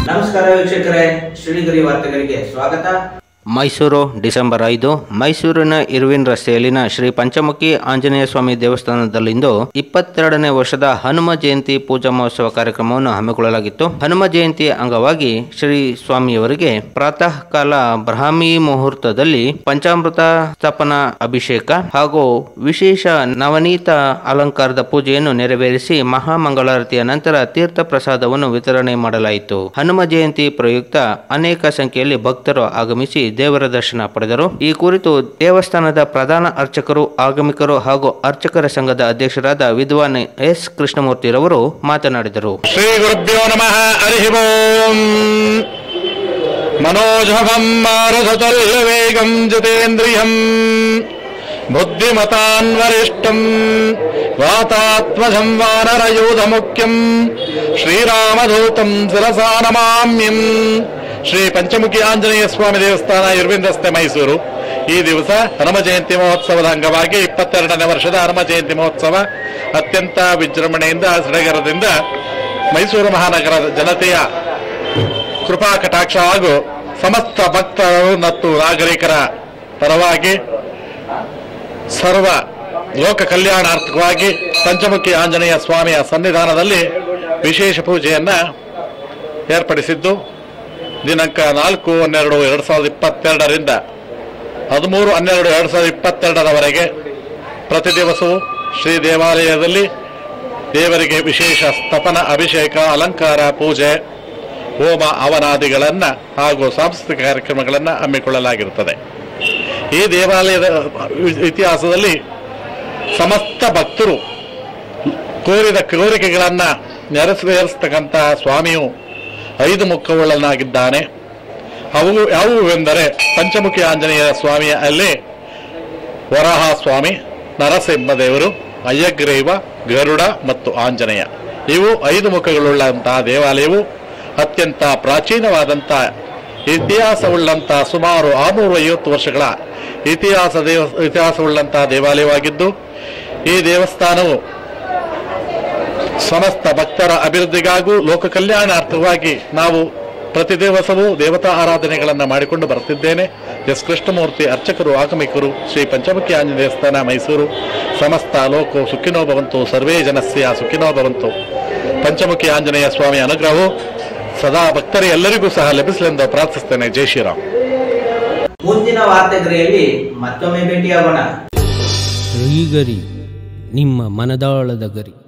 ನಮಸ್ಕಾರ ವೀಕ್ಷಕರೇ ಶ್ರೀಗರಿ ವಾರ್ತೆಗಳಿಗೆ ಸ್ವಾಗತ ಮೈಸೂರು ಡಿಸೆಂಬರ್ ಐದು ಮೈಸೂರಿನ ಇರ್ವಿನ್ ರಸ್ತೆಯಲ್ಲಿನ ಶ್ರೀ ಪಂಚಮುಖಿ ಆಂಜನೇಯ ಸ್ವಾಮಿ ದೇವಸ್ಥಾನದಲ್ಲಿಂದು ಇಪ್ಪತ್ತೆರಡನೇ ವರ್ಷದ ಹನುಮ ಜಯಂತಿ ಪೂಜಾ ಮಹೋತ್ಸವ ಕಾರ್ಯಕ್ರಮವನ್ನು ಹಮ್ಮಿಕೊಳ್ಳಲಾಗಿತ್ತು ಹನುಮ ಜಯಂತಿ ಅಂಗವಾಗಿ ಶ್ರೀ ಸ್ವಾಮಿಯವರಿಗೆ ಪ್ರಾತಃ ಕಾಲ ಬ್ರಾಹ್ಮಿ ಮುಹೂರ್ತದಲ್ಲಿ ಪಂಚಾಮೃತ ಸ್ಥಾಪನಾ ಅಭಿಷೇಕ ಹಾಗೂ ವಿಶೇಷ ನವನೀತ ಅಲಂಕಾರದ ಪೂಜೆಯನ್ನು ನೆರವೇರಿಸಿ ಮಹಾಮಂಗಳಾರತಿಯ ನಂತರ ತೀರ್ಥ ಪ್ರಸಾದವನ್ನು ವಿತರಣೆ ಮಾಡಲಾಯಿತು ಹನುಮ ಜಯಂತಿ ಪ್ರಯುಕ್ತ ಅನೇಕ ಸಂಖ್ಯೆಯಲ್ಲಿ ಭಕ್ತರು ಆಗಮಿಸಿ ದೇವರ ದರ್ಶನ ಪಡೆದರು ಈ ಕುರಿತು ದೇವಸ್ಥಾನದ ಪ್ರಧಾನ ಅರ್ಚಕರು ಆಗಮಿಕರು ಹಾಗೂ ಅರ್ಚಕರ ಸಂಘದ ಅಧ್ಯಕ್ಷರಾದ ವಿದ್ವಾನ್ ಎಸ್ ಕೃಷ್ಣಮೂರ್ತಿರವರು ಮಾತನಾಡಿದರು ಶ್ರೀ ಗುರುಭ್ಯೋ ನಮಃ ಹರಿ ಓಂ ಮನೋಜಭಂ ಮಾರುಧತುಲ್ಯವೇಗಂ ಜಿತೇಂದ್ರಿಯಂ ಬುದ್ಧಿಮತಾನ್ ವರಿಷ್ಠಂ ವಾತಾತ್ಮಜಂ ವಾನರಯೂಧ ಮುಖ್ಯಂ ಶ್ರೀರಾಮಧೂತಂ ಶಿರಸಾ ನಮಾಮ್ಯಂ ಶ್ರೀ ಪಂಚಮುಖಿ ಆಂಜನೇಯ ಸ್ವಾಮಿ ದೇವಸ್ಥಾನ ಇರ್ವಿನ್ ರಸ್ತೆ ಮೈಸೂರು ಈ ದಿವಸ ಹನುಮ ಜಯಂತಿ ಮಹೋತ್ಸವದ ಅಂಗವಾಗಿ ಇಪ್ಪತ್ತೆರಡನೇ ವರ್ಷದ ಹನುಮ ಜಯಂತಿ ಮಹೋತ್ಸವ ಅತ್ಯಂತ ವಿಜೃಂಭಣೆಯಿಂದ ಸಡಗರದಿಂದ ಮೈಸೂರು ಮಹಾನಗರದ ಜನತೆಯ ಕೃಪಾ ಕಟಾಕ್ಷ ಹಾಗೂ ಸಮಸ್ತ ಭಕ್ತರು ಮತ್ತು ನಾಗರಿಕರ ಪರವಾಗಿ ಸರ್ವ ಲೋಕ ಕಲ್ಯಾಣಾರ್ಥಕವಾಗಿ ಪಂಚಮುಖಿ ಆಂಜನೇಯ ಸ್ವಾಮಿಯ ಸನ್ನಿಧಾನದಲ್ಲಿ ವಿಶೇಷ ಪೂಜೆಯನ್ನ ಏರ್ಪಡಿಸಿದ್ದು ದಿನಾಂಕ ನಾಲ್ಕು ಹನ್ನೆರಡು ಎರಡು ಸಾವಿರದ ಇಪ್ಪತ್ತೆರಡರಿಂದ ಹದಿಮೂರು ಹನ್ನೆರಡು ಎರಡು ಸಾವಿರದ ಇಪ್ಪತ್ತೆರಡರವರೆಗೆ ಪ್ರತಿ ದಿವಸವೂ ಶ್ರೀ ದೇವಾಲಯದಲ್ಲಿ ದೇವರಿಗೆ ವಿಶೇಷ ಸ್ತಪನ ಅಭಿಷೇಕ ಅಲಂಕಾರ ಪೂಜೆ ಹೋಮ ಅವನಾದಿಗಳನ್ನು ಹಾಗೂ ಸಾಂಸ್ಕೃತಿಕ ಕಾರ್ಯಕ್ರಮಗಳನ್ನು ಹಮ್ಮಿಕೊಳ್ಳಲಾಗಿರುತ್ತದೆ ಈ ದೇವಾಲಯದ ಇತಿಹಾಸದಲ್ಲಿ ಸಮಸ್ತ ಭಕ್ತರು ಕೋರಿದ ಕೋರಿಕೆಗಳನ್ನು ನೆರವೇರಿಸತಕ್ಕಂಥ ಸ್ವಾಮಿಯು ಐದು ಮುಖವುಳ್ಳನಾಗಿದ್ದಾನೆ ಅವು ಯಾವುವು ಎಂದರೆ ಪಂಚಮುಖಿ ಆಂಜನೇಯ ಸ್ವಾಮಿಯ ಅಲ್ಲಿ ವರಾಹ ಸ್ವಾಮಿ ನರಸಿಂಹದೇವರು ಅಯ್ಯಗ್ರೀವ ಗರುಡ ಮತ್ತು ಆಂಜನೇಯ ಇವು ಐದು ಮುಖಗಳುಳ್ಳಂತಹ ದೇವಾಲಯವು ಅತ್ಯಂತ ಪ್ರಾಚೀನವಾದಂಥ ಇತಿಹಾಸವುಳ್ಳಂಥ ಸುಮಾರು ಆರುನೂರ ಐವತ್ತು ವರ್ಷಗಳ ಇತಿಹಾಸ ದೇವ ಇತಿಹಾಸವುಳ್ಳಂತಹ ದೇವಾಲಯವಾಗಿದ್ದು ಈ ದೇವಸ್ಥಾನವು ಸಮಸ್ತ ಭಕ್ತರ ಅಭಿವೃದ್ಧಿಗಾಗೂ ಲೋಕ ಕಲ್ಯಾಣಾರ್ಥವಾಗಿ ನಾವು ಪ್ರತಿ ದಿವಸವೂ ದೇವತಾ ಆರಾಧನೆಗಳನ್ನು ಮಾಡಿಕೊಂಡು ಬರುತ್ತಿದ್ದೇನೆ ಎಸ್ ಕೃಷ್ಣಮೂರ್ತಿ ಅರ್ಚಕರು ಆಗಮಿಕರು ಶ್ರೀ ಪಂಚಮುಖಿ ಆಂಜನೇಯ ದೇವಸ್ಥಾನ ಮೈಸೂರು ಸಮಸ್ತ ಲೋಕೋ ಸುಖಿನೋ ಭವಂತು ಸರ್ವೇ ಜನಸ್ಯ ಸುಖಿನೋ ಭವಂತು ಪಂಚಮುಖಿ ಆಂಜನೇಯ ಸ್ವಾಮಿ ಅನುಗ್ರಹವು ಸದಾ ಭಕ್ತರು ಎಲ್ಲರಿಗೂ ಸಹ ಲಭಿಸಲೆಂದು ಪ್ರಾರ್ಥಿಸ್ತೇನೆ ಜೈ ಶ್ರೀರಾಮ್ ಮುಂದಿನ ವಾರ್ತೆಗರಿಯಲ್ಲಿ ಮತ್ತೊಮ್ಮೆ ಭೇಟಿಯಾಗೋಣ ಶ್ರೀಗರಿ ನಿಮ್ಮ ಮನದಾಳದ ಗರಿ